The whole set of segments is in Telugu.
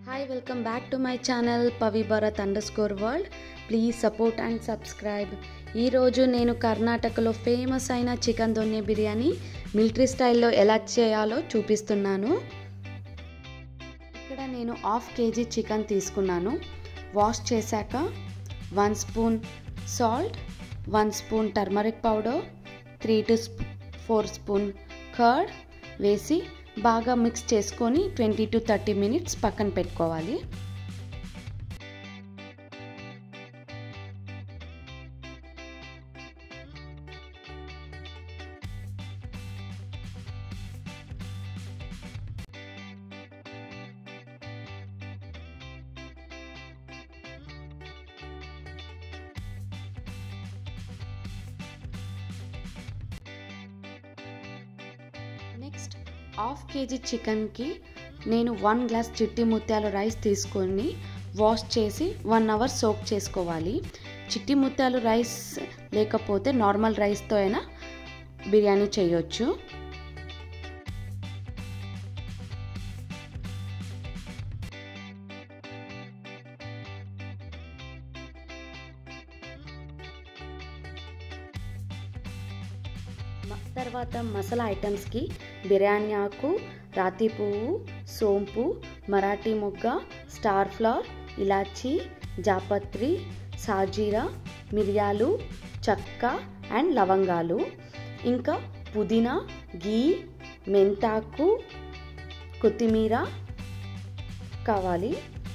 hi welcome back to my channel Pavi Bharath under score world please support and subscribe ఈరోజు నేను కర్ణాటకలో ఫేమస్ అయిన చికెన్ దొన్నె బిర్యానీ మిలిటరీ స్టైల్లో ఎలా చేయాలో చూపిస్తున్నాను ఇక్కడ నేను హాఫ్ కేజీ చికెన్ తీసుకున్నాను వాష్ చేశాక one spoon salt one spoon turmeric powder three to four spoon curd వేసి బాగా మిక్స్ చేసుకొని ట్వంటీ టు థర్టీ మినిట్స్ పక్కన పెట్టుకోవాలి నెక్స్ట్ హాఫ్ కేజీ చికెన్కి నేను వన్ గ్లాస్ చిట్టి ముత్యాలు రైస్ తీసుకొని వాష్ చేసి వన్ అవర్ సోక్ చేసుకోవాలి చిట్టి ముత్యాలు రైస్ లేకపోతే నార్మల్ రైస్తో అయినా బిర్యానీ చేయొచ్చు తర్వాత మసాలా ఐటమ్స్కి బిర్యానీ ఆకు రాతి పువ్వు సోంపు మరాఠీ మొగ్గ స్టార్ ఫ్లవర్ ఇలాచీ జాపత్రి సాజీరా మిరియాలు చెక్క అండ్ లవంగాలు ఇంకా పుదీనా గీ మెంతాకు కొత్తిమీర కావాలి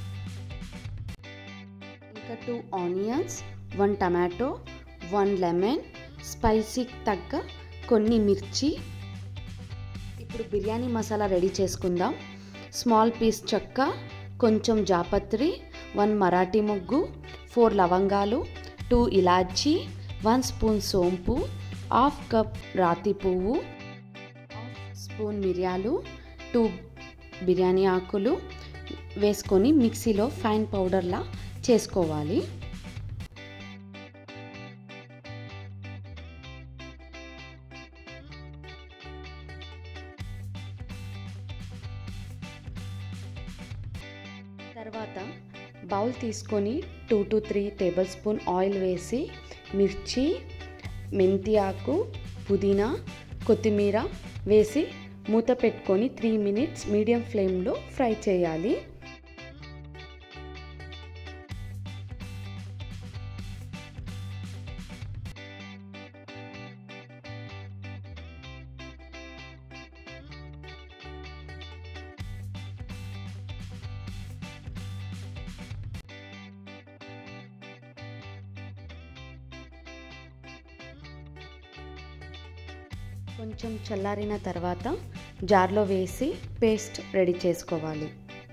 ఇంకా two onions one tomato one lemon స్పైసీకి తగ్గ కొన్ని మిర్చి ఇప్పుడు బిర్యానీ మసాలా రెడీ చేసుకుందాం స్మాల్ పీస్ చెక్క కొంచెం జాపత్రి వన్ మరాఠీ ముగ్గు ఫోర్ లవంగాలు టూ ఇలాచీ వన్ స్పూన్ సోంపు హాఫ్ కప్ రాతి పువ్వు హాఫ్ స్పూన్ మిరియాలు టూ బిర్యానీ ఆకులు వేసుకొని మిక్సీలో ఫైన్ పౌడర్లా చేసుకోవాలి తర్వాత బౌల్ తీసుకొని two to three tablespoon oil వేసి మిర్చి మెంతి ఆకు పుదీనా కొత్తిమీర వేసి మూత పెట్టుకొని త్రీ మినిట్స్ మీడియం ఫ్లేమ్లో ఫ్రై చేయాలి కొంచెం చల్లారిన తర్వాత జార్లో వేసి పేస్ట్ రెడీ చేసుకోవాలి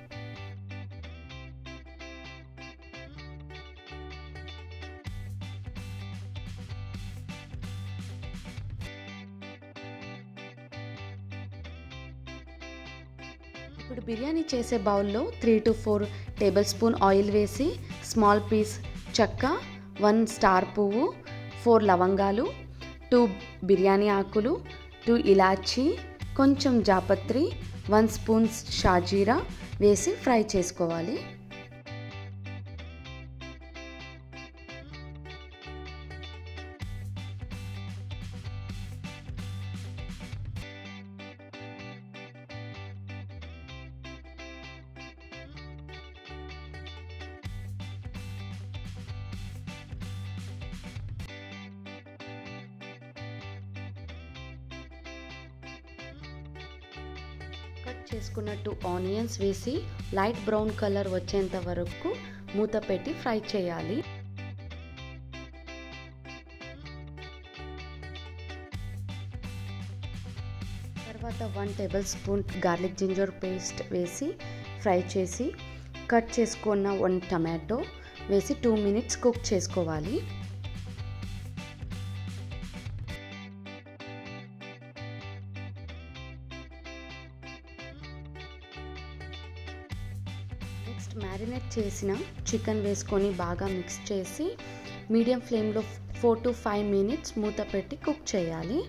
ఇప్పుడు బిర్యానీ చేసే బౌల్లో three to four tablespoon oil వేసి స్మాల్ పీస్ చెక్క వన్ స్టార్ పువ్వు ఫోర్ లవంగాలు టూ బిర్యానీ ఆకులు టూ ఇలాచీ కొంచెం జాపత్రి వన్ స్పూన్ షాజీరా వేసి ఫ్రై చేసుకోవాలి కట్ చేసుకున్నట్టు ఆనియన్స్ వేసి లైట్ బ్రౌన్ కలర్ వచ్చేంత వరకు మూత పెట్టి ఫ్రై చేయాలి తర్వాత one tablespoon garlic ginger paste వేసి ఫ్రై చేసి కట్ చేసుకున్న వన్ టమాటో వేసి టూ మినిట్స్ కుక్ చేసుకోవాలి నెక్స్ట్ మ్యారినేట్ చేసిన చికెన్ వేసుకొని బాగా మిక్స్ చేసి మీడియం ఫ్లేమ్లో ఫోర్ టు ఫైవ్ మినిట్స్ మూత పెట్టి కుక్ చేయాలి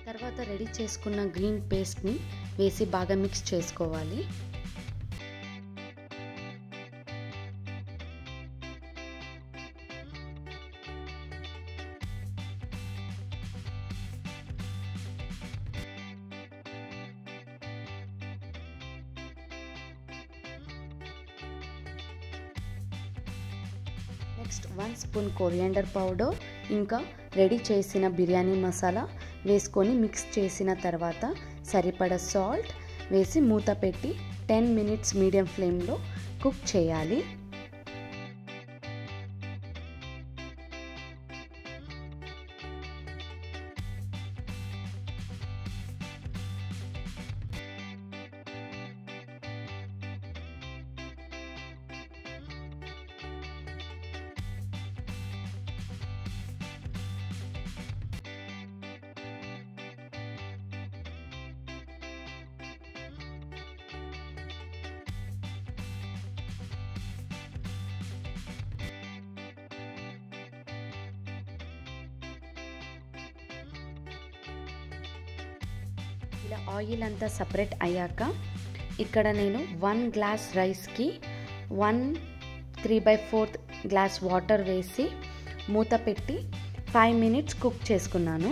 తర్వాత రెడీ చేసుకున్న గ్రీన్ పేస్ట్ని వేసి బాగా మిక్స్ చేసుకోవాలి next one spoon coriander powder ఇంకా రెడీ చేసిన బిర్యానీ మసాలా వేసుకొని మిక్స్ చేసిన తర్వాత సరిపడ సాల్ట్ వేసి మూత పెట్టి టెన్ మినిట్స్ మీడియం ఫ్లేమ్లో కుక్ చేయాలి ఇలా ఆయిల్ అంతా సపరేట్ అయ్యాక ఇక్కడ నేను వన్ గ్లాస్ రైస్కి one three by fourth glass water వేసి మూత పెట్టి ఫైవ్ మినిట్స్ కుక్ చేసుకున్నాను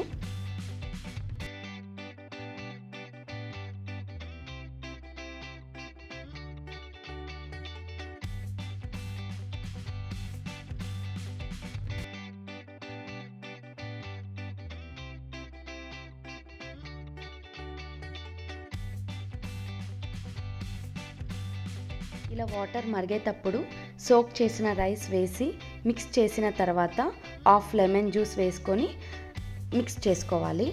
ఇలా వాటర్ మరిగేటప్పుడు సోక్ చేసిన రైస్ వేసి మిక్స్ చేసిన తర్వాత హాఫ్ లెమన్ జ్యూస్ వేసుకొని మిక్స్ చేసుకోవాలి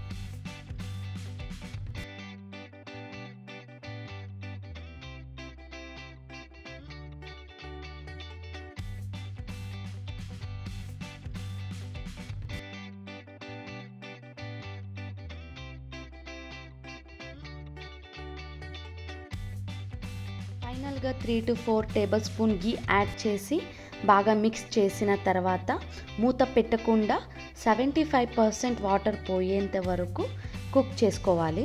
ఫైనల్గా three to four tablespoon ghee add చేసి బాగా మిక్స్ చేసిన తర్వాత మూత పెట్టకుండా సెవెంటీ ఫైవ్ పర్సెంట్ వాటర్ పోయేంత వరకు కుక్ చేసుకోవాలి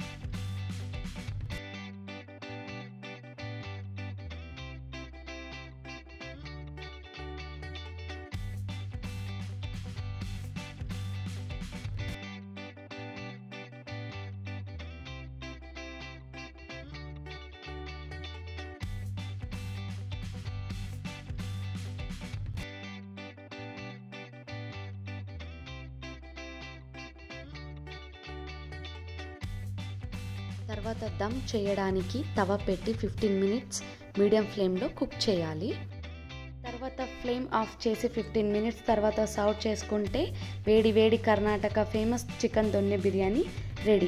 తర్వాత దమ్ చేయడానికి తవ పెట్టి ఫిఫ్టీన్ మినిట్స్ మీడియం ఫ్లేమ్లో కుక్ చేయాలి తర్వాత ఫ్లేమ్ ఆఫ్ చేసి ఫిఫ్టీన్ మినిట్స్ తర్వాత సర్వ్ చేసుకుంటే వేడి వేడి Karnataka famous chicken donne biryani ready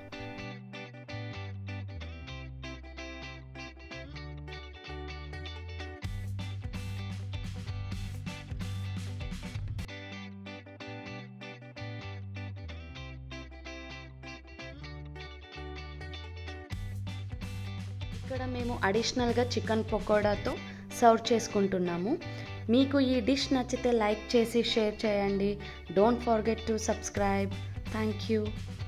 ఇక్కడ మేము అడిషనల్గా చికెన్ పకోడాతో సర్వ్ చేసుకుంటున్నాము మీకు ఈ డిష్ నచ్చితే లైక్ చేసి షేర్ చేయండి don't forget to subscribe thank you